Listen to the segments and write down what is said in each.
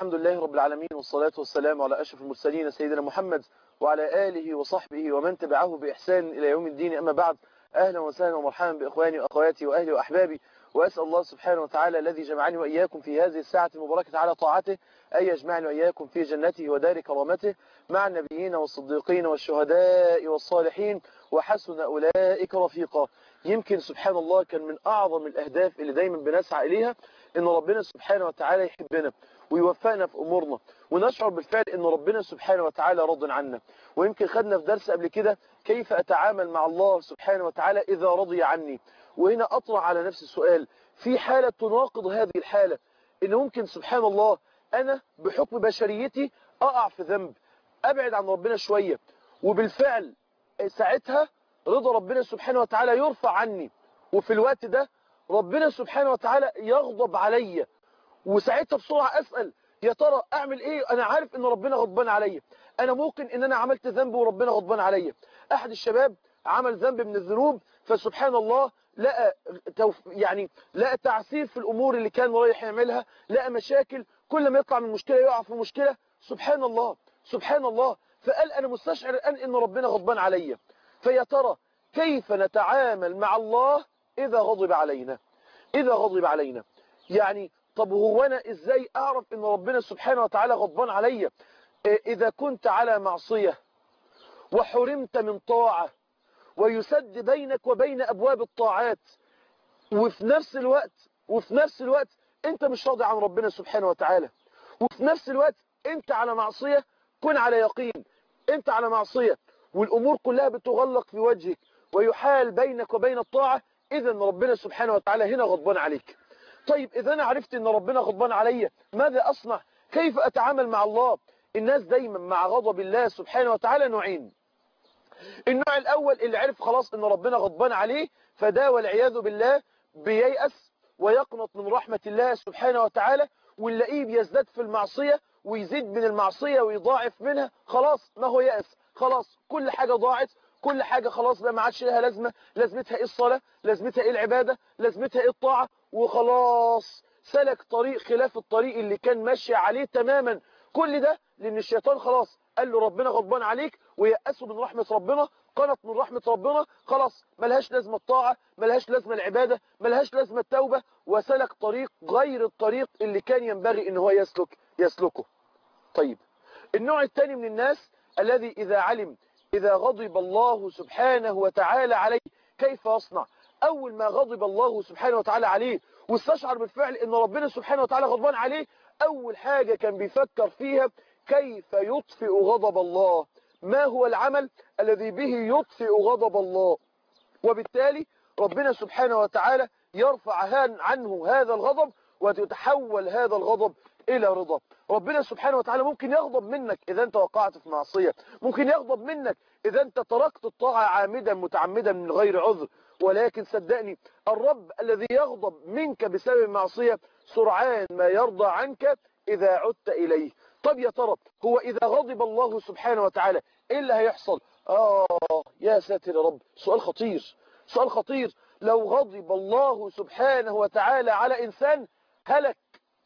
الحمد لله رب العالمين والصلاة والسلام على أشرف المرسلين سيدنا محمد وعلى آله وصحبه ومن تبعه بإحسان إلى يوم الدين أما بعد أهلا وسهلا ومرحبا بإخواني وأخواتي وأهلي وأحبابي وأسأل الله سبحانه وتعالى الذي جمعني وإياكم في هذه الساعة المباركة على طاعته أن يجمعني وإياكم في جنته ودار كرامته مع النبيين والصديقين والشهداء والصالحين وحسن أولئك رفيقا يمكن سبحان الله كان من أعظم الأهداف اللي دايما بنسعى إليها إن ربنا سبحانه وتعالى يحبنا ويوفقنا في أمورنا ونشعر بالفعل إن ربنا سبحانه وتعالى راض عنا ويمكن خدنا في درس قبل كده كيف أتعامل مع الله سبحانه وتعالى إذا رضي عني وهنا أطرح على نفس السؤال في حالة تناقض هذه الحالة إن ممكن سبحان الله أنا بحكم بشريتي أقع في ذنب أبعد عن ربنا شوية وبالفعل ساعتها رضا ربنا سبحانه وتعالى يرفع عني وفي الوقت ده ربنا سبحانه وتعالى يغضب عليا وساعتها بسرعة أسأل يا ترى أعمل إيه أنا عارف إن ربنا غضبان عليا أنا ممكن إن أنا عملت ذنب وربنا غضبان عليا أحد الشباب عمل ذنب من الذنوب فسبحان الله لقى توف يعني لقى تعسير في الأمور اللي كان رايح يعملها لقى مشاكل كل ما يطلع من مشكلة يقع في مشكلة سبحان الله سبحان الله فقال أنا مستشعر الآن إن ربنا غضبان عليا فيا ترى كيف نتعامل مع الله إذا غضب علينا إذا غضب علينا يعني طب هو أنا إزاي أعرف إن ربنا سبحانه وتعالى غضبان عليا إذا كنت على معصية وحرمت من طاعة ويسد بينك وبين أبواب الطاعات وفي نفس الوقت وفي نفس الوقت أنت مش راضي عن ربنا سبحانه وتعالى وفي نفس الوقت أنت على معصية كن على يقين أنت على معصية والأمور كلها بتغلق في وجهك ويحال بينك وبين الطاعة إذا ربنا سبحانه وتعالى هنا غضبان عليك طيب إذا أنا عرفت أن ربنا غضبان عليا ماذا أصنع كيف أتعامل مع الله الناس دايما مع غضب الله سبحانه وتعالى نوعين النوع الأول اللي عرف خلاص أن ربنا غضبان عليه فده والعياذ بالله بييأس ويقنط من رحمة الله سبحانه وتعالى ونلاقيه بيزداد في المعصية ويزيد من المعصية ويضاعف منها خلاص ما هو يأس خلاص كل حاجة ضاعت كل حاجة خلاص بقى ما عادش لها لازمة لازمتها ايه الصلاة لازمتها ايه العبادة لازمتها ايه الطاعة وخلاص سلك طريق خلاف الطريق اللي كان ماشي عليه تماما كل ده لان الشيطان خلاص قال له ربنا غضبان عليك ويأسه من رحمة ربنا قنط من رحمة ربنا خلاص ملهاش لازمة الطاعة ملهاش لازمة العبادة ملهاش لازمة التوبة وسلك طريق غير الطريق اللي كان ينبغي ان هو يسلك يسلكه طيب النوع الثاني من الناس الذي إذا علم إذا غضب الله سبحانه وتعالى عليه كيف يصنع أول ما غضب الله سبحانه وتعالى عليه واستشعر بالفعل أن ربنا سبحانه وتعالى غضبان عليه أول حاجة كان بيفكر فيها كيف يطفئ غضب الله ما هو العمل الذي به يطفئ غضب الله وبالتالي ربنا سبحانه وتعالى يرفع عنه هذا الغضب وتتحول هذا الغضب إلى رضا ربنا سبحانه وتعالى ممكن يغضب منك إذا أنت وقعت في معصية ممكن يغضب منك إذا أنت تركت الطاعة عامدا متعمدا من غير عذر ولكن صدقني الرب الذي يغضب منك بسبب المعصية سرعان ما يرضى عنك إذا عدت إليه طب يا ترى هو إذا غضب الله سبحانه وتعالى إيه اللي هيحصل آه يا ساتر يا رب سؤال خطير سؤال خطير لو غضب الله سبحانه وتعالى على إنسان هلك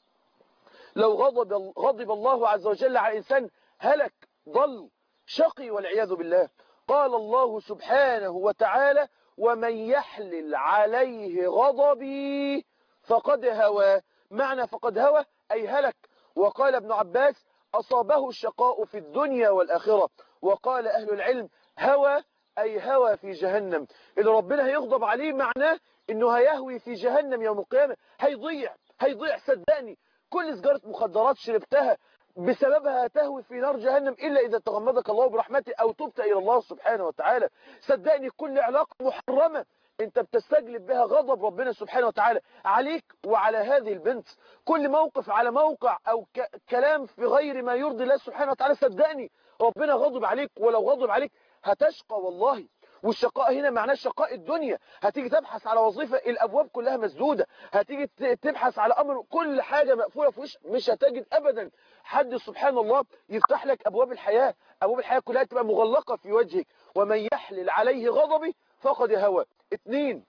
لو غضب غضب الله عز وجل على إنسان هلك ضل شقي والعياذ بالله قال الله سبحانه وتعالى ومن يحلل عليه غضبي فقد هوى معنى فقد هوى أي هلك وقال ابن عباس أصابه الشقاء في الدنيا والآخرة وقال أهل العلم هوى أي هوى في جهنم اللي ربنا هيغضب عليه معناه انه هيهوي في جهنم يوم القيامة هيضيع هيضيع صدقني كل سجارة مخدرات شربتها بسببها تهوي في نار جهنم إلا إذا تغمدك الله برحمته أو تبت إلى الله سبحانه وتعالى صدقني كل علاقة محرمة انت بتستجلب بها غضب ربنا سبحانه وتعالى عليك وعلى هذه البنت كل موقف على موقع او ك كلام في غير ما يرضي الله سبحانه وتعالى صدقني ربنا غضب عليك ولو غضب عليك هتشقى والله والشقاء هنا معناه شقاء الدنيا هتيجي تبحث على وظيفة الأبواب كلها مسدودة هتيجي تبحث على أمر كل حاجة مقفولة في وش مش هتجد أبدا حد سبحان الله يفتح لك أبواب الحياة أبواب الحياة كلها تبقى مغلقة في وجهك ومن يحلل عليه غضبي فقد هوى اتنين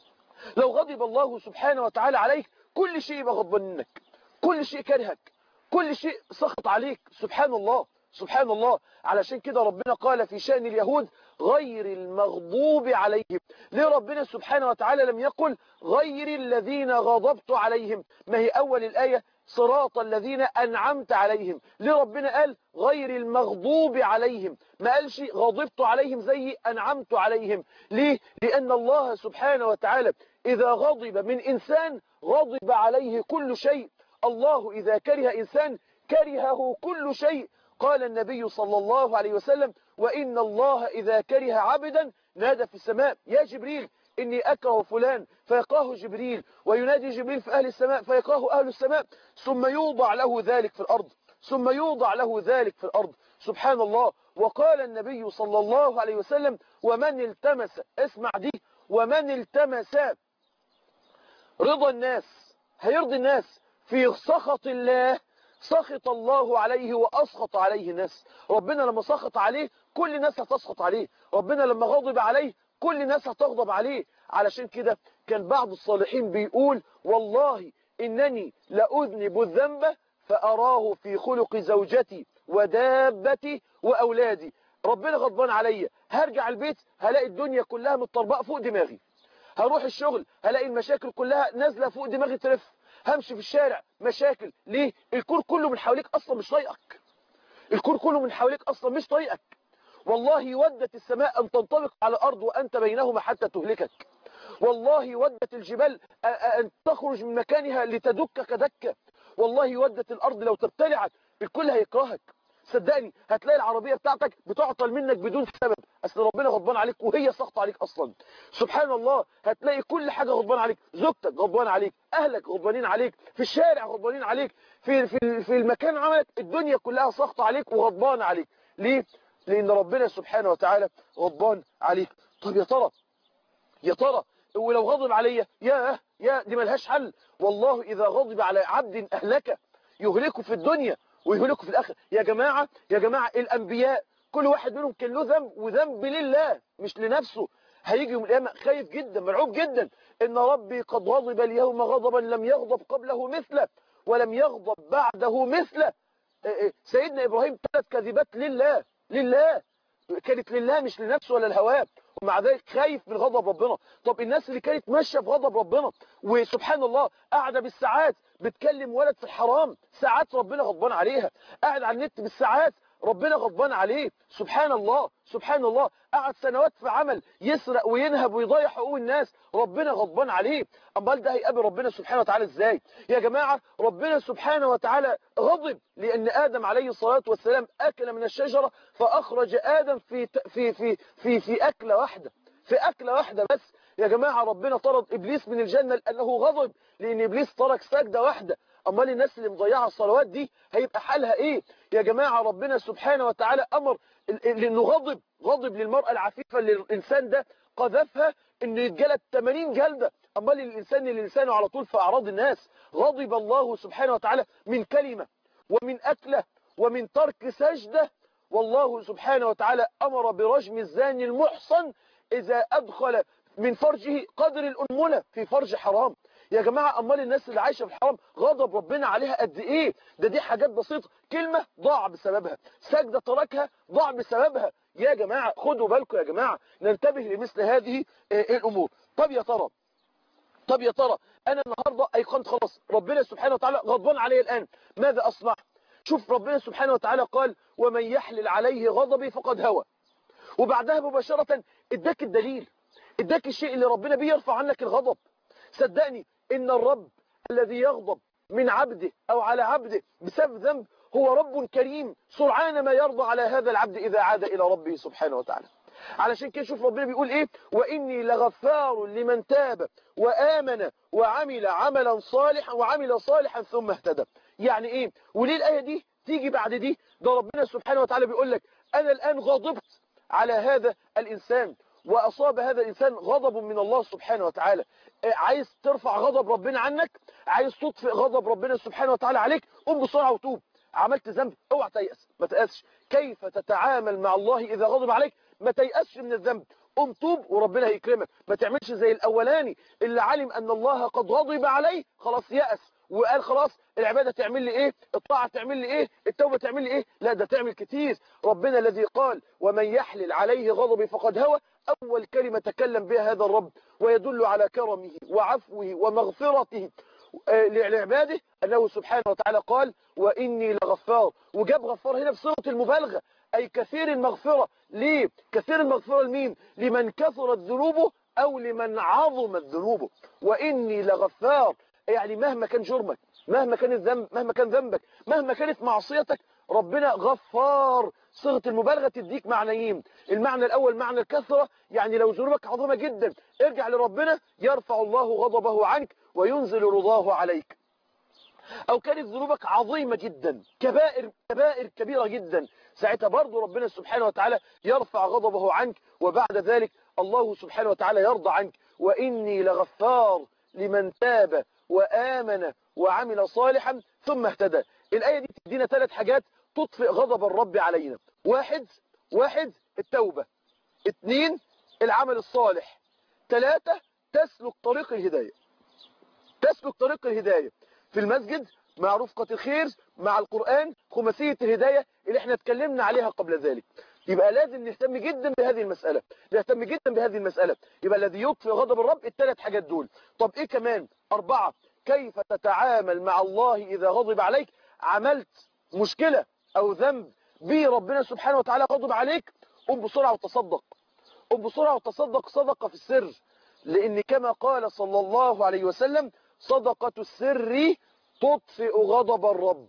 لو غضب الله سبحانه وتعالى عليك كل شيء يبقى غضبان منك كل شيء كرهك كل شيء سخط عليك سبحان الله سبحان الله علشان كده ربنا قال في شأن اليهود غير المغضوب عليهم ليه ربنا سبحانه وتعالى لم يقل غير الذين غضبت عليهم ما هي أول الآية صراط الذين أنعمت عليهم ليه ربنا قال غير المغضوب عليهم ما قالش غضبت عليهم زي أنعمت عليهم ليه لأن الله سبحانه وتعالى إذا غضب من إنسان غضب عليه كل شيء الله إذا كره إنسان كرهه كل شيء قال النبي صلى الله عليه وسلم وإن الله إذا كره عبدا نادى في السماء يا جبريل إني أكره فلان فيقاه جبريل وينادي جبريل في أهل السماء فيقاه أهل السماء ثم يوضع له ذلك في الأرض ثم يوضع له ذلك في الأرض سبحان الله وقال النبي صلى الله عليه وسلم ومن التمس اسمع دي ومن التمس رضا الناس هيرضي الناس في سخط الله سخط الله عليه وأسخط عليه الناس ربنا لما سخط عليه كل الناس هتسخط عليه ربنا لما غضب عليه كل الناس هتغضب عليه علشان كده كان بعض الصالحين بيقول والله إنني لأذنب الذنب فأراه في خلق زوجتي ودابتي وأولادي ربنا غضبان عليا هرجع البيت هلاقي الدنيا كلها متطربقه فوق دماغي هروح الشغل هلاقي المشاكل كلها نازله فوق دماغي تلف همشي في الشارع مشاكل ليه الكون كله من حواليك اصلا مش طايقك الكون كله من حواليك اصلا مش طايقك والله ودت السماء ان تنطبق على الارض وانت بينهما حتى تهلكك والله ودت الجبال ان تخرج من مكانها لتدكك دكه والله ودت الارض لو تبتلعت الكل هيكرهك صدقني هتلاقي العربية بتاعتك بتعطل منك بدون سبب اصل ربنا غضبان عليك وهي سخط عليك اصلا سبحان الله هتلاقي كل حاجة غضبان عليك زوجتك غضبان عليك اهلك غضبانين عليك في الشارع غضبانين عليك في في في المكان عملك الدنيا كلها سخط عليك وغضبان عليك ليه لان ربنا سبحانه وتعالى غضبان عليك طب يا ترى يا ترى ولو غضب عليا يا يا دي ملهاش حل والله اذا غضب على عبد اهلكه يهلكه في الدنيا ويهلكوا في الآخر يا جماعة يا جماعة الأنبياء كل واحد منهم كان له ذنب وذنب لله مش لنفسه هيجي يوم القيامة خايف جدا مرعوب جدا إن ربي قد غضب اليوم غضبا لم يغضب قبله مثله ولم يغضب بعده مثله سيدنا إبراهيم ثلاث كذبات لله لله كانت لله مش لنفسه ولا الهواه ومع ذلك خايف من غضب ربنا طب الناس اللي كانت ماشيه في غضب ربنا وسبحان الله قاعده بالساعات بتكلم ولد في الحرام ساعات ربنا غضبان عليها قاعد على النت بالساعات ربنا غضبان عليه سبحان الله سبحان الله قعد سنوات في عمل يسرق وينهب ويضيع حقوق الناس ربنا غضبان عليه امال ده هيقابل ربنا سبحانه وتعالى ازاي يا جماعه ربنا سبحانه وتعالى غضب لان ادم عليه الصلاه والسلام اكل من الشجره فاخرج ادم في في في في في اكله واحده في اكله واحده بس يا جماعه ربنا طرد ابليس من الجنه لانه غضب لان ابليس ترك سجده واحده امال الناس اللي مضيعه الصلوات دي هيبقى حالها ايه يا جماعه ربنا سبحانه وتعالى امر لانه غضب غضب للمراه العفيفه اللي الانسان ده قذفها انه يتجلد 80 جلده امال الانسان اللي لسانه على طول في اعراض الناس غضب الله سبحانه وتعالى من كلمه ومن اكله ومن ترك سجده والله سبحانه وتعالى امر برجم الزاني المحصن اذا ادخل من فرجه قدر الانمله في فرج حرام يا جماعة أمال الناس اللي عايشة في الحرام غضب ربنا عليها قد إيه ده دي حاجات بسيطة كلمة ضاع بسببها سجدة تركها ضاع بسببها يا جماعة خدوا بالكم يا جماعة ننتبه لمثل هذه الأمور طب يا ترى طب يا ترى أنا النهاردة أيقنت خلاص ربنا سبحانه وتعالى غضبان علي الآن ماذا أصنع شوف ربنا سبحانه وتعالى قال ومن يحلل عليه غضبي فقد هوى وبعدها مباشرة اداك الدليل اداك الشيء اللي ربنا بيرفع عنك الغضب صدقني إن الرب الذي يغضب من عبده أو على عبده بسبب ذنب هو رب كريم سرعان ما يرضى على هذا العبد إذا عاد إلى ربه سبحانه وتعالى علشان كده شوف ربنا بيقول إيه وإني لغفار لمن تاب وآمن وعمل عملا صالحا وعمل صالحا ثم اهتدى يعني إيه وليه الآية دي تيجي بعد دي ده ربنا سبحانه وتعالى بيقول لك أنا الآن غضبت على هذا الإنسان وأصاب هذا الإنسان غضب من الله سبحانه وتعالى عايز ترفع غضب ربنا عنك عايز تطفئ غضب ربنا سبحانه وتعالى عليك قم بسرعة وتوب عملت ذنب اوعى تيأس ما تيأسش كيف تتعامل مع الله إذا غضب عليك ما تيأسش من الذنب قم توب وربنا هيكرمك ما تعملش زي الأولاني اللي علم أن الله قد غضب عليه خلاص يأس وقال خلاص العبادة تعمل لي ايه الطاعة تعمل لي ايه التوبة تعمل لي ايه لا ده تعمل كتير ربنا الذي قال ومن يحلل عليه غضبي فقد هوى اول كلمة تكلم بها هذا الرب ويدل على كرمه وعفوه ومغفرته لعباده أنه سبحانه وتعالى قال وإني لغفار وجاب غفار هنا بصيغة المبالغة أي كثير المغفرة ليه كثير المغفرة لمين لمن كثرت ذنوبه أو لمن عظمت ذنوبه وإني لغفار يعني مهما كان جرمك مهما كان الذنب مهما كان ذنبك مهما كانت معصيتك ربنا غفار صيغه المبالغه تديك معنيين المعنى الاول معنى الكثره يعني لو ذنوبك عظيمه جدا ارجع لربنا يرفع الله غضبه عنك وينزل رضاه عليك او كانت ذنوبك عظيمه جدا كبائر كبائر كبيره جدا ساعتها برضه ربنا سبحانه وتعالى يرفع غضبه عنك وبعد ذلك الله سبحانه وتعالى يرضى عنك واني لغفار لمن تاب وامن وعمل صالحا ثم اهتدى الايه دي تدينا ثلاث حاجات تطفئ غضب الرب علينا واحد واحد التوبة اثنين العمل الصالح ثلاثة تسلك طريق الهداية تسلك طريق الهداية في المسجد مع رفقة الخير مع القرآن خماسية الهداية اللي احنا اتكلمنا عليها قبل ذلك يبقى لازم نهتم جدا بهذه المسألة نهتم جدا بهذه المسألة يبقى الذي يطفئ غضب الرب الثلاث حاجات دول طب ايه كمان اربعة كيف تتعامل مع الله اذا غضب عليك عملت مشكلة او ذنب به ربنا سبحانه وتعالى غضب عليك قم بسرعة وتصدق قم بسرعة وتصدق صدقة في السر لان كما قال صلى الله عليه وسلم صدقة السر تطفئ غضب الرب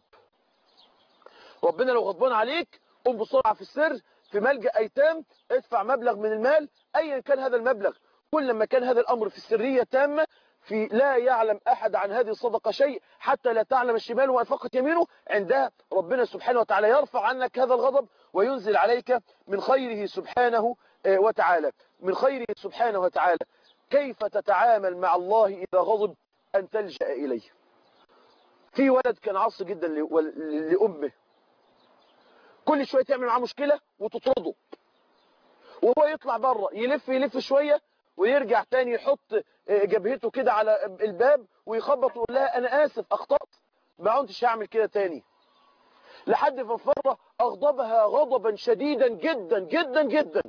ربنا لو غضبان عليك قم بسرعة في السر في ملجأ ايتام ادفع مبلغ من المال ايا كان هذا المبلغ كل ما كان هذا الامر في السرية تامة في لا يعلم أحد عن هذه الصدقة شيء حتى لا تعلم الشمال وأنفقت يمينه عندها ربنا سبحانه وتعالى يرفع عنك هذا الغضب وينزل عليك من خيره سبحانه وتعالى من خيره سبحانه وتعالى كيف تتعامل مع الله إذا غضب أن تلجأ إليه في ولد كان عصي جدا لأمه كل شوية تعمل معاه مشكلة وتطرده وهو يطلع بره يلف يلف شوية ويرجع تاني يحط جبهته كده على الباب ويخبط ويقول لها انا اسف اخطأت ما عدتش هعمل كده تاني لحد ما مرة اغضبها غضبا شديدا جدا جدا جدا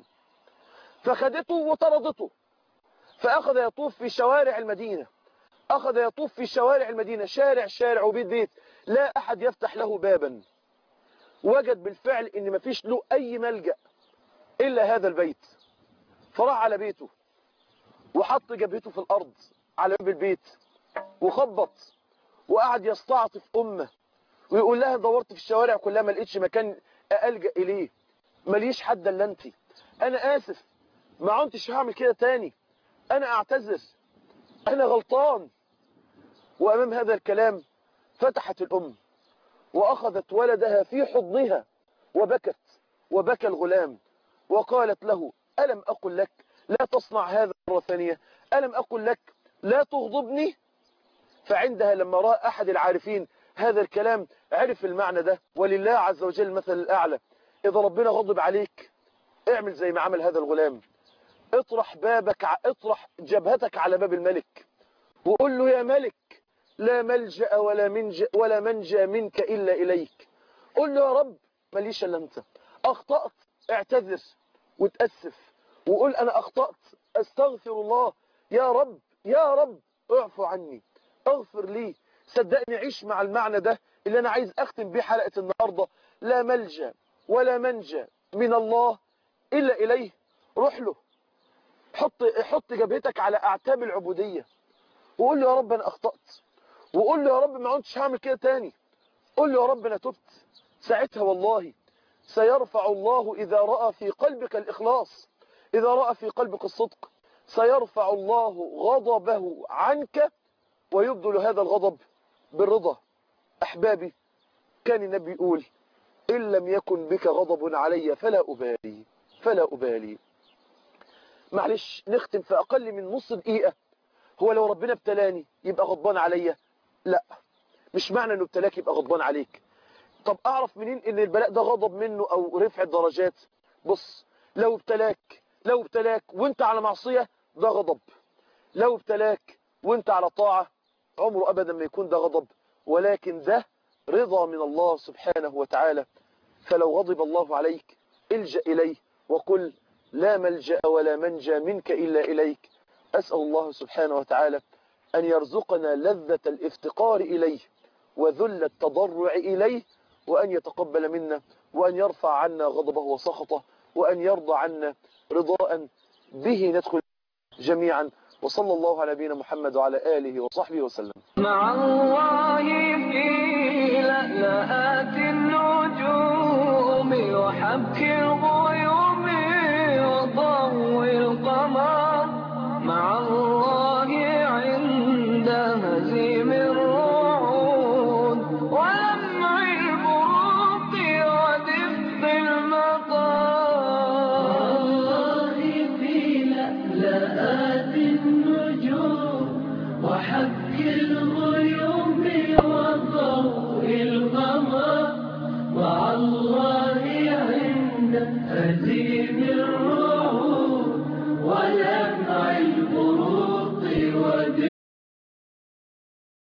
فخدته وطردته فاخذ يطوف في شوارع المدينة اخذ يطوف في شوارع المدينة شارع شارع وبيت بيت لا احد يفتح له بابا وجد بالفعل ان مفيش له اي ملجأ الا هذا البيت فراح على بيته وحط جبهته في الأرض على باب البيت وخبط وقعد يستعطف أمه ويقول لها دورت في الشوارع كلها ما لقيتش مكان ألجأ إليه ماليش حد إلا أنت أنا آسف ما عدتش هعمل كده تاني أنا أعتذر أنا غلطان وأمام هذا الكلام فتحت الأم وأخذت ولدها في حضنها وبكت وبكى الغلام وقالت له ألم أقل لك لا تصنع هذا مرة ثانية ألم أقل لك لا تغضبني فعندها لما رأى أحد العارفين هذا الكلام عرف المعنى ده ولله عز وجل المثل الأعلى إذا ربنا غضب عليك اعمل زي ما عمل هذا الغلام اطرح بابك اطرح جبهتك على باب الملك وقول له يا ملك لا ملجأ ولا منجأ ولا منجى منك إلا إليك قل له يا رب ماليش إلا أنت أخطأت اعتذر وتأسف وقول أنا أخطأت أستغفر الله يا رب يا رب اعفو عني اغفر لي صدقني عيش مع المعنى ده اللي أنا عايز أختم بيه حلقة النهاردة لا ملجأ ولا منجى من الله إلا إليه روح له حط حط جبهتك على أعتاب العبودية وقول له يا رب أنا أخطأت وقول له يا رب ما عدتش هعمل كده تاني قول له يا رب أنا تبت ساعتها والله سيرفع الله إذا رأى في قلبك الإخلاص إذا رأى في قلبك الصدق سيرفع الله غضبه عنك ويبدل هذا الغضب بالرضا أحبابي كان النبي يقول إن لم يكن بك غضب علي فلا أبالي فلا أبالي معلش نختم في أقل من نص دقيقة هو لو ربنا ابتلاني يبقى غضبان عليا لا مش معنى انه ابتلاك يبقى غضبان عليك طب اعرف منين ان البلاء ده غضب منه او رفع درجات بص لو ابتلاك لو ابتلاك وانت على معصية ده غضب لو ابتلاك وانت على طاعة عمره ابدا ما يكون ده غضب ولكن ده رضا من الله سبحانه وتعالى فلو غضب الله عليك الجأ إليه وقل لا ملجأ ولا منجى منك إلا إليك أسأل الله سبحانه وتعالى أن يرزقنا لذة الافتقار إليه وذل التضرع إليه وأن يتقبل منا وأن يرفع عنا غضبه وسخطه وأن يرضى عنا رضاء به ندخل جميعا وصلى الله على نبينا محمد وعلى آله وصحبه وسلم مع الله في لألآت النجوم وحبك الغيوم وضوء القمر مع الله عند هزيم الرعود ولمع البروق ودفء المطر الله في لألآت النجوم وحك الغيوم وضوء القمر مع الله عند هزيم